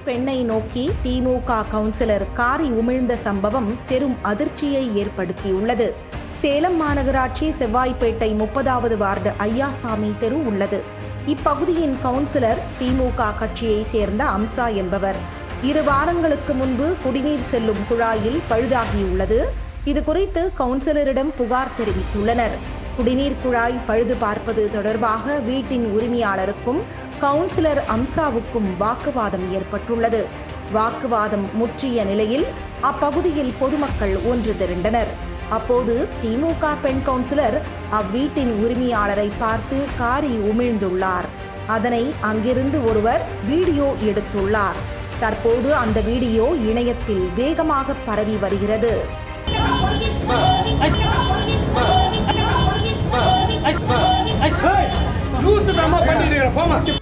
பெண்ணை நோக்கி திமுக கவுன்சிலர் காரி உமிழ்ந்த சம்பவம் பெரும் அதிர்ச்சியை ஏற்படுத்தியுள்ளது சேலம் மாநகராட்சி செவ்வாய்ப்பேட்டை முப்பதாவது வார்டு ஐயாசாமி தெரு உள்ளது இப்பகுதியின் கவுன்சிலர் திமுக கட்சியை சேர்ந்த அம்சா என்பவர் இரு வாரங்களுக்கு முன்பு குடிநீர் செல்லும் குழாயில் பழுதாகியுள்ளது இது குறித்து கவுன்சிலரிடம் புகார் தெரிவித்துள்ளனர் குடிநீர் குழாய் பழுது பார்ப்பது தொடர்பாக வீட்டின் உரிமையாளருக்கும் கவுன்சிலர் அம்சாவுக்கும் வாக்குவாதம் ஏற்பட்டுள்ளது வாக்குவாதம் முற்றிய நிலையில் அப்பகுதியில் பொதுமக்கள் ஒன்று திரண்டனர் அப்போது திமுக பெண் கவுன்சிலர் அவ்வீட்டின் உரிமையாளரை பார்த்து காரி உமிழ்ந்துள்ளார் அதனை அங்கிருந்து ஒருவர் வீடியோ எடுத்துள்ளார் தற்போது அந்த வீடியோ இணையத்தில் வேகமாக பரவி வருகிறது லூசு தாமா பண்ணிட்டு போமா